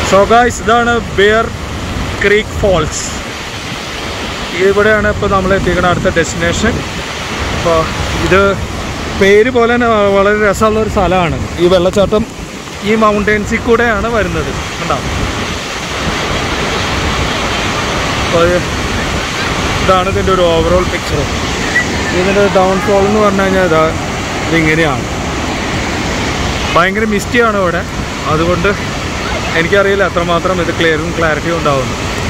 so guys ഇതാണ് bear creek falls ഇവിടെയാണ് ഇപ്പോൾ നമ്മൾ എത്തിക്കുന്ന അടുത്ത ഡെസ്റ്റിനേഷൻ അപ്പോൾ ഇത് പേര് പോലെ തന്നെ വ- വളരെ രസമുള്ള ഒരു സ്ഥലമാണ് ഈ വെള്ളച്ചാട്ടം ഈ മൗണ്ടൻസിൽ കൂടെയാണ് വരുന്നത് കണ്ടോ അപ്പോൾ ഇത് ഇതാണ് ഇതിൻ്റെ ഒരു ഓവറോൾ പിക്ചർ ഇതിൻ്റെ ഡൗൺഫോൾ എന്ന് പറഞ്ഞു കഴിഞ്ഞാൽ ഇതാ ഇതിങ്ങനെയാണ് ഭയങ്കര മിസ്റ്റിയാണ് ഇവിടെ അതുകൊണ്ട് എനിക്കറിയില്ല എത്രമാത്രം ഇത് ക്ലിയറും ക്ലാരിറ്റിയും ഉണ്ടാവുന്നു